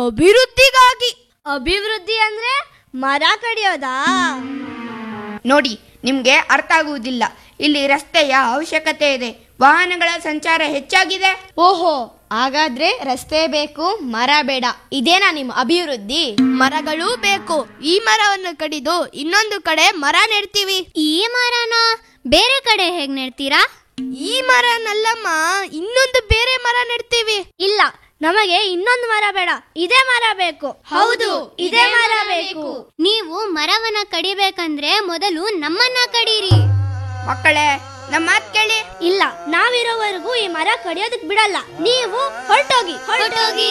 ಅಭಿವೃದ್ಧಿಗಾಗಿ ಅಭಿವೃದ್ಧಿ ಅಂದ್ರೆ ಮರ ಕಡಿಯೋದಾ ನೋಡಿ ನಿಮ್ಗೆ ಅರ್ಥ ಆಗುವುದಿಲ್ಲ ಇಲ್ಲಿ ರಸ್ತೆಯ ಅವಶ್ಯಕತೆ ಇದೆ ವಾಹನಗಳ ಸಂಚಾರ ಹೆಚ್ಚಾಗಿದೆ ಓಹೋ ಹಾಗಾದ್ರೆ ರಸ್ತೆ ಬೇಕು ಮರ ಬೇಡ ಇದೇನಾ ನಿಮ್ ಅಭಿವೃದ್ಧಿ ಮರಗಳೂ ಬೇಕು ಈ ಮರವನ್ನು ಕಡಿದು ಇನ್ನೊಂದು ಕಡೆ ಮರ ನೆಡ್ತೀವಿ ಈ ಮರನ ಬೇರೆ ಕಡೆ ಹೇಗ್ ನೆಡ್ತೀರಾ ಈ ಮರನಲ್ಲಮ್ಮ ಇನ್ನೊಂದು ಬೇರೆ ಮರ ನೆಡ್ತೀವಿ ಇಲ್ಲ ನಮಗೆ ಇನ್ನೊಂದು ಮರ ಬೇಡ ಇದೇ ಮರ ಬೇಕು ಹೌದು ಇದೇ ಮರ ಬೇಕು ನೀವು ಮರವನ್ನ ಕಡಿಬೇಕಂದ್ರೆ ಮೊದಲು ನಮ್ಮನ್ನ ಕಡೀರಿ ಮಕ್ಕಳೇ ನಮ್ಮ ಮಾತ್ ಕೇಳಿ ಇಲ್ಲ ನಾವಿರೋವರೆಗೂ ಈ ಮರ ಕಡಿಯೋದಕ್ ಬಿಡಲ್ಲ ನೀವು ಹೊರಟೋಗಿ ಹೊರಟೋಗಿ